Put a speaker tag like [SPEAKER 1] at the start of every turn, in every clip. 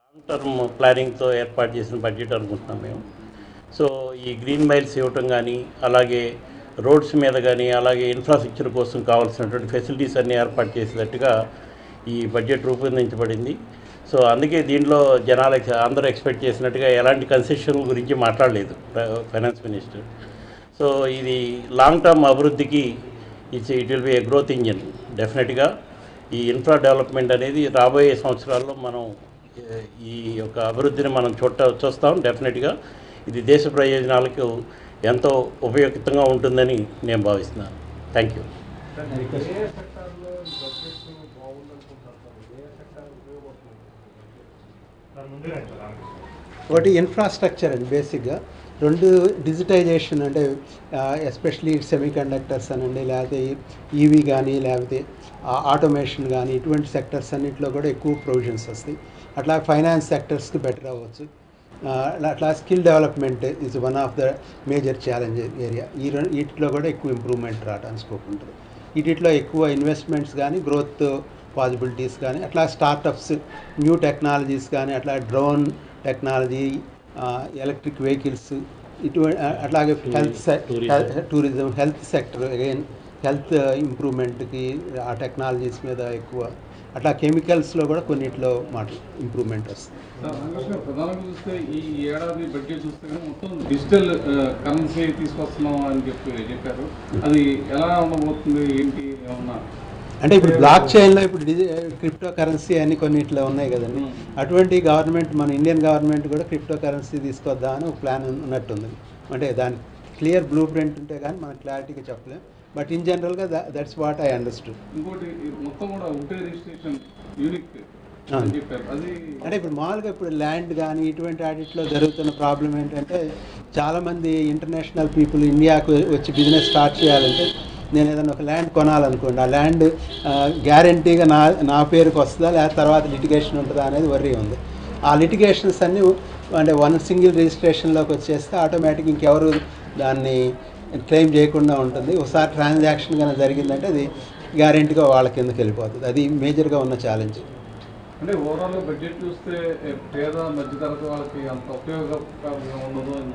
[SPEAKER 1] Long term ప్లానింగ్తో ఏర్పాటు చేసిన budget అనుకుంటున్నాం మేము సో ఈ గ్రీన్ మైల్స్ ఇవ్వటం కానీ అలాగే రోడ్స్ మీద కానీ అలాగే ఇన్ఫ్రాస్ట్రక్చర్ కోసం కావాల్సినటువంటి ఫెసిలిటీస్ అన్నీ ఏర్పాటు చేసేటట్టుగా ఈ బడ్జెట్ రూపొందించబడింది సో అందుకే దీంట్లో జనాలు ఎక్స్- అందరూ ఎక్స్పెక్ట్ చేసినట్టుగా ఎలాంటి కన్సెషన్ గురించి మాట్లాడలేదు ఫైనాన్స్ మినిస్టర్ సో ఇది లాంగ్ టర్మ్ అభివృద్ధికి it's it will be a growth engine డెఫినెట్గా ఈ ఇన్ఫ్రా డెవలప్మెంట్ అనేది రాబోయే సంవత్సరాల్లో మనం ఏ, ఈ యొక్క అభివృద్ధిని మనం చూడ చూస్తాం డెఫినెట్గా ఇది దేశ ప్రయోజనాలకు ఎంతో ఉపయుక్తంగా ఉంటుందని నేను భావిస్తున్నాను థ్యాంక్ యూ
[SPEAKER 2] ఒకటి ఇన్ఫ్రాస్ట్రక్చర్ అండి బేసిక్గా రెండు డిజిటైజేషన్ అంటే ఎస్పెషలీ సెమీ కండక్టర్స్ అనండి లేకపోతే ఈవీ కానీ లేకపోతే ఆటోమేషన్ కానీ ఇటువంటి సెక్టర్స్ అన్నింటిలో కూడా ఎక్కువ ప్రొవిజన్స్ వస్తాయి అట్లా ఫైనాన్స్ సెక్టర్స్కి బెటర్ అవ్వచ్చు ఆ, అట్లా- అట్లా skill development is one of the major challenge area ఈ రెండు వీటిలో కూడా ఎక్కువ ఇంప్రూవ్మెంట్ రావడానికి స్కోప్ ఉంటుంది వీటిలో ఎక్కువ ఇన్వెస్ట్మెంట్స్ కానీ గ్రోత్ పాసిబిలిటీస్ కానీ అట్లా స్టార్టప్స్ న్యూ టెక్నాలజీస్ కానీ అట్లా డ్రోన్ టెక్నాలజీ ఎలక్ట్రిక్ వెహికల్స్ ఇటువంటి అట్లాగే health
[SPEAKER 1] tourism.
[SPEAKER 2] Tourism health sector again health ఇంప్రూవ్మెంట్కి ఆ టెక్నాలజీస్ మీద ఎక్కువ అట్లా కెమికల్స్లో కూడా కొన్నిట్లో మాట ఇంప్రూవ్మెంట్ వస్తుంది
[SPEAKER 3] సార్ రామకృష్ణ గారు, ప్రధానంగా చూస్తే ఈ ఏడాది బడ్జెట్ చూస్తే కనుక మొత్తం డిజిటల్ కరెన్సీ తీసుకొస్తున్నాం అని చెప్పి చెప్పారు అది ఎలా ఉండబోతుంది ఏంటి ఏమన్నా
[SPEAKER 2] అంటే ఇప్పుడు బ్లాక్ చైన్లో ఇప్పుడు డిజి క్రిప్టో కరెన్సీ అని కొన్నిట్లో ఉన్నాయి కదండి
[SPEAKER 3] Hmm.
[SPEAKER 2] అటువంటి గవర్నమెంట్ మన ఇండియన్ గవర్నమెంట్ కూడా క్రిప్టో కరెన్సీ తీసుకొద్దామని ఒక ప్లాన్ ఉన్నట్టుంది అంటే దాని క్లియర్ బ్లూ ప్రింట్ ఉంటే కానీ మనం క్లారిటీగా చెప్పలేం బట్ ఇన్ జనరల్గా దట్స్ వాట్ ఐ అండర్స్టూడ్
[SPEAKER 3] ఇంకోటి ఈ మొత్తం కూడా ఒకటే రిజిస్ట్రేషన్ యూనిక్
[SPEAKER 2] అవును.
[SPEAKER 3] అని చెప్పారు అది
[SPEAKER 2] అంటే ఇప్పుడు మామూలుగా ఇప్పుడు ల్యాండ్ కానీ ఇటువంటి వాటిలో జరుగుతున్న ప్రాబ్లం ఏంటంటే చాలామంది ఇంటర్నేషనల్ పీపుల్ ఇండియాకు వచ్చి బిజినెస్ స్టార్ట్ చేయాలంటే నేను ఏదైనా ఒక ల్యాండ్ కొనాలనుకోండి ఆ ల్యాండ్ గ్యారంటీగా నా నా పేరుకి వస్తుందా లేదా తర్వాత లిటిగేషన్ ఉంటుందా అనేది వర్రీ ఉంది ఆ లిటిగేషన్స్ అన్నీ అంటే వన్ సింగిల్ రిజిస్ట్రేషన్లోకి వచ్చేస్తే ఆటోమేటిక్ ఇంకెవరు దాన్ని క్లెయిమ్ చేయకుండా ఉంటుంది ఒకసారి ట్రాన్సాక్షన్ కనుక జరిగిందంటే అది గ్యారంటీగా వాళ్ళ కిందకి వెళ్ళిపోతుంది అది మేజర్గా ఉన్న ఛాలెంజ్
[SPEAKER 3] అంటే ఓవరాల్ బడ్జెట్ చూస్తే ఏ, పేద మధ్యతరగతి వాళ్ళకి అంత ఉపయోగకరంగా ఉండదు అని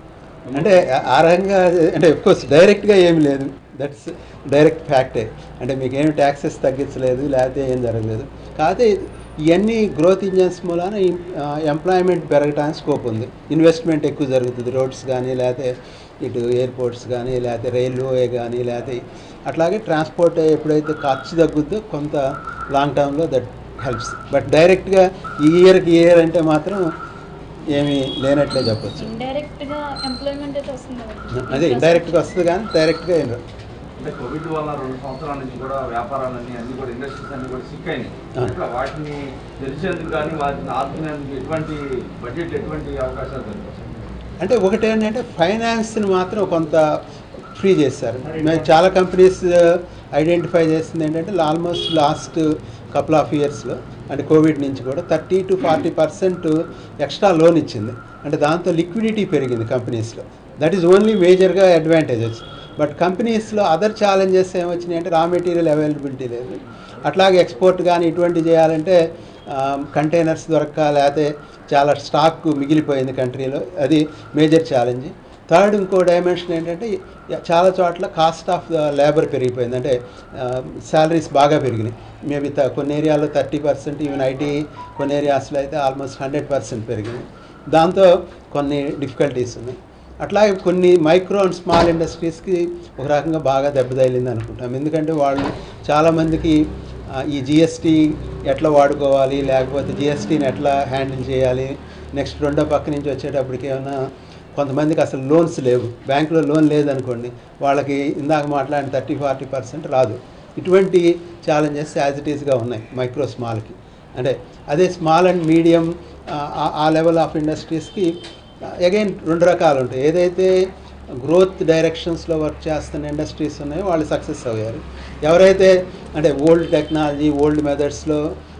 [SPEAKER 2] అంటే ఆ- ఆ రకంగా అంటే కోర్స్ డైరెక్ట్గా ఏమి లేదు దట్స్ డైరెక్ట్ ఫ్యాక్టే అంటే మీకు ఏమి ట్యాక్సెస్ తగ్గించలేదు లేకపోతే ఏం జరగలేదు కాకపోతే ఇవన్నీ గ్రోత్ ఇంజన్స్ మూలాన ఎంప్లాయ్మెంట్ పెరగడానికి స్కోప్ ఉంది ఇన్వెస్ట్మెంట్ ఎక్కువ జరుగుతుంది రోడ్స్ కానీ లేకపోతే ఇటు ఎయిర్పోర్ట్స్ కానీ లేకపోతే రైల్వే కానీ లేకపోతే అట్లాగే ట్రాన్స్పోర్ట్ ఎప్పుడైతే ఖర్చు తగ్గుద్దో కొంత లాంగ్ టర్మ్లో దట్ హెల్ప్స్ బట్ డైరెక్ట్గా ఈ ఇయర్కి ఇయర్ అంటే మాత్రం ఏమీ లేనట్లే చెప్పొచ్చు
[SPEAKER 4] ఇండైరెక్ట్ గా ఎంప్లాయ్మెంట్ అయితే వస్తుంది కదా.
[SPEAKER 2] అదే ఇండైరెక్ట్గా వస్తుంది కానీ డైరెక్ట్గా ఏం రాదు.
[SPEAKER 5] అంటే కోవిడ్ వల్ల రెండు సంవత్సరాల నుంచి కూడా వ్యాపారాలన్నీ అన్ని కూడా ఇండస్ట్రీస్ అన్ని కూడా సిక్ అయినాయి
[SPEAKER 2] ఆ.
[SPEAKER 5] ఇట్లా వాటిని తెలిసేందుకు కానీ వాటిని ఆదుకునేందుకు ఎటువంటి బడ్జెట్ ఎటువంటి అవకాశాలు కనిపిస్తాయి
[SPEAKER 2] అంటే ఒకటి ఏంటంటే ఫైనాన్స్ని మాత్రం కొంత ఫ్రీ చేశారు మేము చాలా కంపెనీస్ ఐడెంటిఫై చేసింది ఏంటంటే ఆల్మోస్ట్ లాస్ట్ కపుల్ ఆఫ్ ఇయర్స్లో అంటే కోవిడ్ నుంచి కూడా thirty to forty percent extra loan ఇచ్చింది అంటే దాంతో లిక్విడిటీ పెరిగింది కంపెనీస్లో దట్ ఈజ్ ఓన్లీ మేజర్గా అడ్వాంటేజెస్ బట్ కంపెనీస్లో అదర్ ఛాలెంజెస్ ఏమొచ్చినాయి అంటే రా మెటీరియల్ అవైలబిలిటీ లేదు అట్లాగే ఎక్స్పోర్ట్ కానీ ఇటువంటి చేయాలంటే కంటైనర్స్ దొరక్క లేకపోతే చాలా స్టాక్ మిగిలిపోయింది కంట్రీలో అది మేజర్ ఛాలెంజ్ థర్డ్ ఇంకో డైమెన్షన్ ఏంటంటే చాలా చోట్ల కాస్ట్ ఆఫ్ ద లేబర్ పెరిగిపోయింది అంటే శాలరీస్ బాగా పెరిగినాయి మేబీ త కొన్ని ఏరియాలో థర్టీ పర్సెంట్ ఈవెన్ ఐటీ కొన్ని ఏరియాస్లో అయితే ఆల్మోస్ట్ హండ్రెడ్ పర్సెంట్ పెరిగినాయి దాంతో కొన్ని డిఫికల్టీస్ ఉన్నాయి అట్లాగే కొన్ని మైక్రో అండ్ స్మాల్ ఇండస్ట్రీస్కి ఒక రకంగా బాగా దెబ్బతగిలింది అనుకుంటాం ఎందుకంటే వాళ్ళు చాలామందికి ఆ, ఈ జిఎస్టీ ఎట్లా వాడుకోవాలి లేకపోతే జిఎస్టీని ఎట్లా హ్యాండిల్ చేయాలి నెక్స్ట్ రెండో పక్క నుంచి వచ్చేటప్పటికి ఏమైనా కొంతమందికి అసలు లోన్స్ లేవు బ్యాంకులో లోన్ లేదనుకోండి వాళ్ళకి ఇందాక మాట్లాడిన థర్టీ ఫార్టీ పర్సెంట్ రాదు ఇటువంటి ఛాలెంజెస్ యాజ్ ఇట్ ఈస్గా ఉన్నాయి మైక్రో స్మాల్కి అంటే అదే స్మాల్ అండ్ మీడియం ఆ లెవెల్ ఆఫ్ ఇండస్ట్రీస్కి అగైన్ రెండు రకాలు ఉంటాయి ఏదైతే గ్రోత్ డైరెక్షన్స్లో వర్క్ చేస్తున్న ఇండస్ట్రీస్ ఉన్నాయో వాళ్ళు సక్సెస్ అయ్యారు ఎవరైతే అంటే ఓల్డ్ టెక్నాలజీ ఓల్డ్ మెథడ్స్లో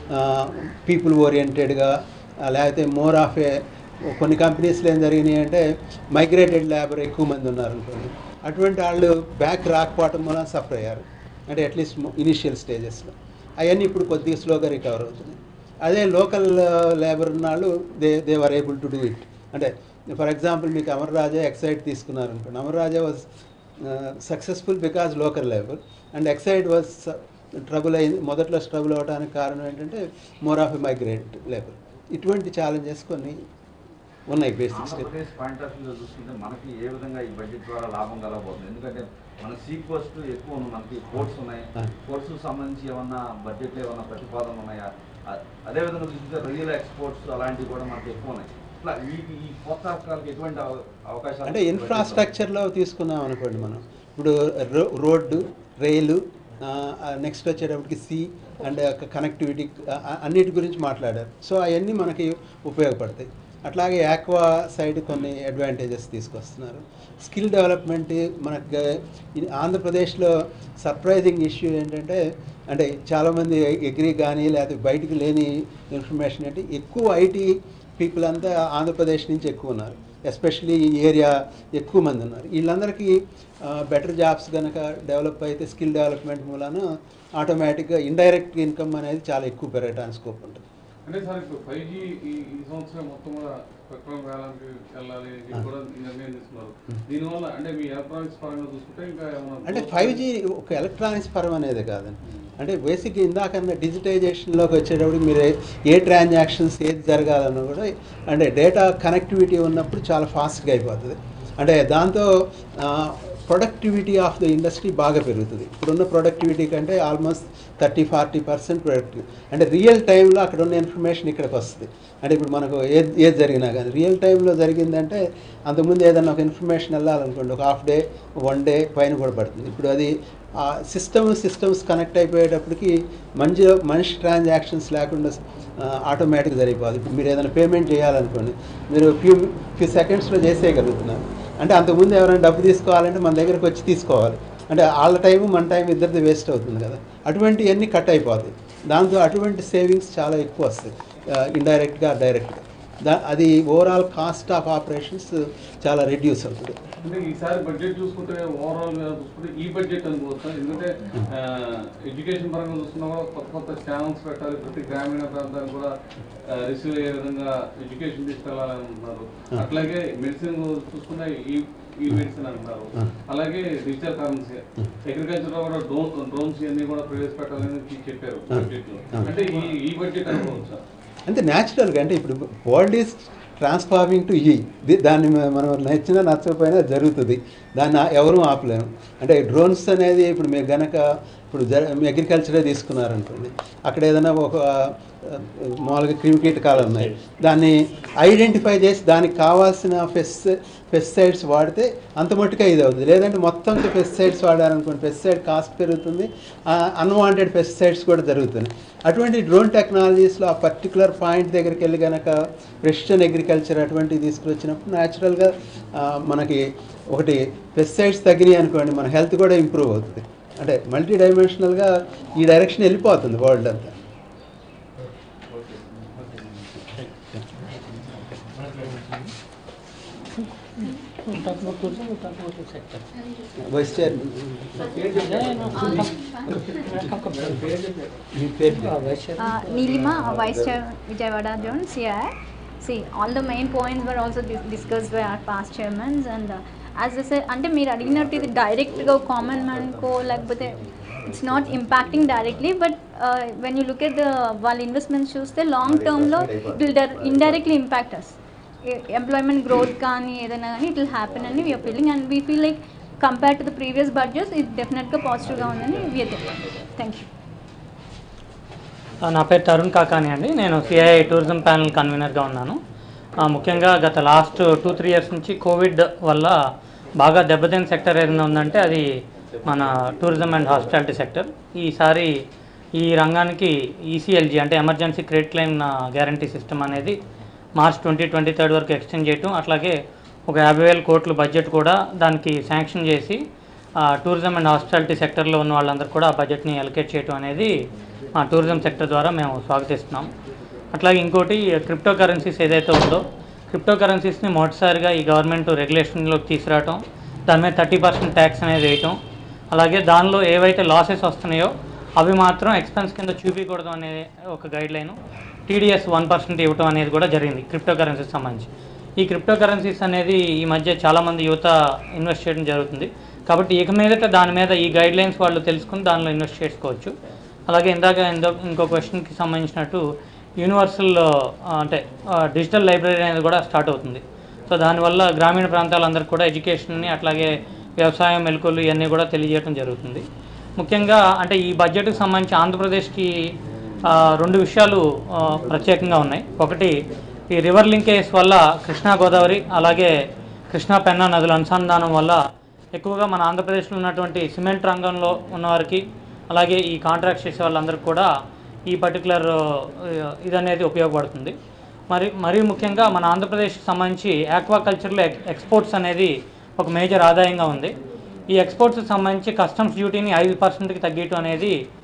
[SPEAKER 2] పీపుల్ ఓరియంటెడ్గా లేకపోతే మోర్ ఆఫ్ ఏ కొన్ని కంపెనీస్లో ఏం జరిగినాయి అంటే మైగ్రేటెడ్ లేబర్ ఎక్కువ మంది ఉన్నారు అనుకోండి అటువంటి వాళ్ళు బ్యాక్ రాకపోవటం వలన సఫర్ అయ్యారు అంటే అట్లీస్ట్ ఇనిషియల్ స్టేజెస్లో అవన్నీ ఇప్పుడు కొద్దిగా స్లోగా రికవర్ అవుతున్నాయి అదే local labour ఉన్నాళ్ళు they they were able to do it అంటే ఫర్ ఎగ్జాంపుల్ మీకు అమర్ రాజా ఎక్సైడ్ తీసుకున్నారు అనుకోండి అమర్ రాజా was successful because local labour and Exide was trouble అయింది మొదట్లో ట్రబుల్ అవడానికి కారణం ఏంటంటే more of a migrate labour ఇటువంటి ఛాలెంజెస్ కొన్ని ఉన్నాయి basic step
[SPEAKER 5] Andhra Pradesh point of వ్యూలో చూసుకుంటే మనకి ఏ విధంగా ఈ బడ్జెట్ ద్వారా లాభం కలగబోతుంది ఎందుకంటే మన సీ కోస్ట్ ఎక్కువ ఉంది మనకి పోర్ట్స్ ఉన్నాయి
[SPEAKER 2] ఆ.
[SPEAKER 5] పోర్ట్స్ సంబంధించి ఏమన్నా బడ్జెట్లో ఏమన్నా ప్రతిపాదన ఉన్నాయా అ- అదే విధంగా చూసుకుంటే రియల్ ఎక్స్పోర్ట్స్ అలాంటివి కూడా మనకి ఎక్కువ ఉన్నాయి ఇట్లా ఈ ఈ కొత్త రకాలకి ఎటువంటి అవ- అవకాశాలు
[SPEAKER 2] అంటే ఇన్ఫ్రాస్ట్రక్చర్లో తీసుకున్నాం అనుకోండి మనం ఇప్పుడు రో రోడ్డు రైలు నెక్స్ట్ వచ్చేటప్పటికి సీ అండ్ కనెక్టివిటీ అన్నిటి గురించి మాట్లాడారు సో అవన్నీ మనకి ఉపయోగపడతాయి అట్లాగే యాక్వా సైడ్ కొన్ని అడ్వాంటేజెస్ తీసుకొస్తున్నారు స్కిల్ డెవలప్మెంట్ మనకు ఈ ఆంధ్రప్రదేశ్లో సర్ప్రైజింగ్ ఇష్యూ ఏంటంటే అంటే చాలామంది ఎగ్రీ కానీ లేకపోతే బయటికి లేని ఇన్ఫర్మేషన్ ఏంటి ఎక్కువ ఐటీ పీపుల్ అంతా ఆంధ్రప్రదేశ్ నుంచి ఎక్కువ ఉన్నారు ఎస్పెషలీ ఈ ఏరియా ఎక్కువ మంది ఉన్నారు వీళ్ళందరికీ బెటర్ జాబ్స్ కనుక డెవలప్ అయితే స్కిల్ డెవలప్మెంట్ మూలాన ఆటోమేటిక్గా ఇండైరెక్ట్ ఇన్కమ్ అనేది చాలా ఎక్కువ పెరగడానికి స్కోప్ ఉంటుంది
[SPEAKER 3] అంటే సార్ ఇప్పుడు ఫైవ్ జీ ఈ ఈ సంవత్సరం మొత్తం కూడా స్పెక్ట్రమ్ వేలానికి వెళ్ళాలి ఇది కూడా నిర్ణయం తీసుకున్నారు దీనివల్ల అంటే మీ ఎలక్ట్రానిక్స్ పరంగా చూసుకుంటే ఇంకా ఏమైనా
[SPEAKER 2] అంటే ఫైవ్ జీ ఒక ఎలక్ట్రానిక్స్ పరం అనేది కాదండి అంటే బేసిక్ ఇందాకన్నా డిజిటైజేషన్లోకి వచ్చేటప్పుడు మీరు ఏ- ఏ ట్రాన్సాక్షన్స్ ఏది జరగాలన్నా కూడా అంటే డేటా కనెక్టివిటీ ఉన్నప్పుడు చాలా ఫాస్ట్గా అయిపోతుంది అంటే దాంతో ప్రొడక్టివిటీ ఆఫ్ ద ఇండస్ట్రీ బాగా పెరుగుతుంది ఇప్పుడున్న ప్రొడక్టివిటీ కంటే almost thirty forty percent productive అంటే రియల్ టైంలో అక్కడ ఉన్న ఇన్ఫర్మేషన్ ఇక్కడికి వస్తుంది అంటే ఇప్పుడు మనకు ఏది ఏది జరిగినా కానీ రియల్ టైంలో జరిగిందంటే అంతకుముందు ఏదైనా ఒక ఇన్ఫర్మేషన్ వెళ్ళాలనుకోండి ఒక హాఫ్ డే వన్ డే పైన కూడా పడుతుంది ఇప్పుడు అది ఆ సిస్టమ్ సిస్టమ్స్ కనెక్ట్ అయిపోయేటప్పటికి మంచి మనిషి ట్రాన్సాక్షన్స్ లేకుండా ఆటోమేటిక్ జరిగిపోదు ఇప్పుడు మీరు ఏదైనా పేమెంట్ చేయాలనుకోండి మీరు ఫ్యూ ఫ్యూ సెకండ్స్లో చేసేయగలుగుతున్నారు అంటే అంతకుముందు ఎవరైనా డబ్బు తీసుకోవాలంటే మన దగ్గరకు వచ్చి తీసుకోవాలి అంటే వాళ్ళ టైము మన టైం ఇద్దరిది వేస్ట్ అవుతుంది కదా అటువంటివన్నీ కట్ అయిపోతాయి దాంతో అటువంటి సేవింగ్స్ చాలా ఎక్కువ వస్తాయి ఇండైరెక్ట్గా డైరెక్ట్గా దా అది ఓవరాల్ కాస్ట్ ఆఫ్ ఆపరేషన్స్ చాలా రెడ్యూస్ అవుతుంది
[SPEAKER 3] అంటే ఈసారి బడ్జెట్ చూసుకుంటే ఓవరాల్ గా చూసుకుంటే ఈ బడ్జెట్ అనుకోవచ్చు ఎందుకంటే ఎడ్యుకేషన్ పరంగా చూసుకున్నా కూడా కొత్త కొత్త ఛానల్స్ పెట్టాలి ప్రతి గ్రామీణ ప్రాంతానికి కూడా రిసీవ్ అయ్యే విధంగా ఎడ్యుకేషన్ తీసుకెళ్లాలని అంటున్నారు
[SPEAKER 2] ఆ.
[SPEAKER 3] అట్లాగే మెడిసిన్ చూసుకున్న ఈ ఈ మెడిసిన్ అంటున్నారు
[SPEAKER 2] ఆ.
[SPEAKER 3] అలాగే డిజిటల్ కరెన్సీ అగ్రికల్చర్ లో కూడా డ్రోన్ డ్రోన్స్ ఇవన్నీ కూడా ప్రవేశపెట్టాలని చెప్పారు
[SPEAKER 2] ఆ.
[SPEAKER 3] బడ్జెట్ లో
[SPEAKER 2] ఆ.
[SPEAKER 3] అంటే ఈ ఈ బడ్జెట్ అనుకోవచ్చా
[SPEAKER 2] అంటే న్యాచురల్గా అంటే ఇప్పుడు వరల్డ్ ఈజ్ ట్రాన్స్ఫార్మింగ్ టు ఈ దాన్ని మ- మనం నచ్చినా నచ్చకపోయినా జరుగుతుంది దాన్ని ఆ- ఎవరూ ఆపలేము అంటే డ్రోన్స్ అనేది ఇప్పుడు మీరు గనక ఇప్పుడు జ అగ్రికల్చరే తీసుకున్నారనుకోండి అక్కడ ఏదైనా ఒక ఆ, మామూలుగా క్రిమికీటకాలు ఉన్నాయి దాన్ని ఐడెంటిఫై చేసి దానికి కావాల్సిన పెస్ పెస్టిసైడ్స్ వాడితే అంత మట్టుగా ఇది అవుతుంది లేదంటే మొత్తం పెస్టిసైడ్స్ వాడారనుకోండి పెస్టిసైడ్ కాస్ట్ పెరుగుతుంది అన్వాంటెడ్ పెస్టిసైడ్స్ కూడా జరుగుతున్నాయి అటువంటి డ్రోన్ టెక్నాలజీస్లో ఆ పర్టికులర్ పాయింట్ దగ్గరికి వెళ్ళి కనుక ప్రెసిషన్ అగ్రికల్చర్ అటువంటివి తీసుకొచ్చినప్పుడు న్యాచురల్గా మనకి ఒకటి పెస్టిసైడ్స్ తగ్గినాయి అనుకోండి మన హెల్త్ కూడా ఇంప్రూవ్ అవుతుంది అంటే మల్టీ డైమెన్షనల్గా ఈ డైరెక్షన్ వెళ్ళిపోతుంది వరల్డ్ అంతా వైస్ చైర్మన్ మీ పేరు చెప్పండి.
[SPEAKER 4] Uh, Nilima, uh, Vice Chair Vijayawada Jones, here. See, all the main points were also dis- discussed by our past chairmans and uh, as I said, అంటే మీరు అడిగినట్టు ఇది డైరెక్ట్గా కామన్ మ్యాన్కో లేకపోతే it's not impacting directly but when you look at the వాళ్ళ investments చూస్తే long టర్మ్లో it will indirectly impact us employment growth కానీ ఏదైనా కానీ ఇట్ విల్ హ్యాపెన్ అని we are feeling and we feel like compare to the previous budgets ఇది డెఫినెట్గా పాజిటివ్గా ఉందని వీఆర్ థ్యాంక్ యూ
[SPEAKER 6] ఆ, నా పేరు తరుణ్ కాకాని అండి నేను సిఐఐ టూరిజం ప్యానల్ కన్వీనర్గా ఉన్నాను ఆ, ముఖ్యంగా గత లాస్ట్ టూ త్రీ ఇయర్స్ నుంచి కోవిడ్ వల్ల బాగా దెబ్బతిన సెక్టర్ ఏదైనా ఉందంటే అది మన టూరిజం అండ్ హాస్పిటాలిటీ సెక్టర్ ఈసారి ఈ రంగానికి ఈసీఎల్జీ అంటే emergency credit claim guarantee system అనేది మార్చ్ ట్వంటీ ట్వంటీ థర్డ్ వరకు ఎక్స్టెండ్ చేయటం అట్లాగే ఒక యాభై వేల కోట్ల బడ్జెట్ కూడా దానికి శాంక్షన్ చేసి ఆ, టూరిజం అండ్ హాస్పిటాలిటీ సెక్టర్లో ఉన్న వాళ్ళందరూ కూడా ఆ బడ్జెట్ని అలొకేట్ చేయడం అనేది మా టూరిజం సెక్టర్ ద్వారా మేము స్వాగతిస్తున్నాం అట్లాగే ఇంకోటి క్రిప్టో కరెన్సీస్ ఏదైతే ఉందో క్రిప్టో కరెన్సీస్ని మొదటిసారిగా ఈ గవర్నమెంట్ రెగ్యులేషన్లోకి తీసుకురావటం దాని మీద థర్టీ పర్సెంట్ ట్యాక్స్ అనేది వేయటం అలాగే దానిలో ఏవైతే లాసెస్ వస్తున్నాయో అవి మాత్రం ఎక్స్పెన్స్ కింద చూపించకూడదు అనే ఒక guideline TDS one percent ఇవ్వటం అనేది కూడా జరిగింది క్రిప్టో కరెన్సీకి సంబంధించి ఈ క్రిప్టో కరెన్సీస్ అనేది ఈ మధ్య చాలామంది యువత ఇన్వెస్ట్ చేయడం జరుగుతుంది కాబట్టి ఇక మీదట దాని మీద ఈ గైడ్ లైన్స్ వాళ్ళు తెలుసుకుని దానిలో ఇన్వెస్ట్ చేసుకోవచ్చు అలాగే ఇందాక ఇందో ఇంకో క్వశ్చన్కి సంబంధించినట్టు యూనివర్సల్ ఆ, అంటే డిజిటల్ లైబ్రరీ అనేది కూడా స్టార్ట్ అవుతుంది సో దానివల్ల గ్రామీణ ప్రాంతాలందరికీ కూడా ఎడ్యుకేషన్ని అట్లాగే వ్యవసాయం మెలకువలు ఇవన్నీ కూడా తెలియజేయడం జరుగుతుంది ముఖ్యంగా అంటే ఈ బడ్జెట్కి సంబంధించి ఆంధ్రప్రదేశ్కి ఆ, రెండు విషయాలు ఆ, ప్రత్యేకంగా ఉన్నాయి ఒకటి ఈ రివర్ లింకేజ్ వల్ల కృష్ణా గోదావరి అలాగే కృష్ణా పెన్నా నదుల అనుసంధానం వల్ల ఎక్కువగా మన ఆంధ్రప్రదేశ్లో ఉన్నటువంటి సిమెంట్ రంగంలో ఉన్నవారికి అలాగే ఈ కాంట్రాక్ట్ చేసే వాళ్ళందరికీ కూడా ఈ పర్టికులర్ ఇది అనేది ఉపయోగపడుతుంది మరి మరీ ముఖ్యంగా మన ఆంధ్రప్రదేశ్కి సంబంధించి ఆక్వాకల్చర్లో ఎక్ ఎక్స్పోర్ట్స్ అనేది ఒక మేజర్ ఆదాయంగా ఉంది ఈ ఎక్స్పోర్ట్స్కి సంబంధించి కస్టమ్స్ డ్యూటీని ఐదు పర్సెంట్కి తగ్గించడం అనేది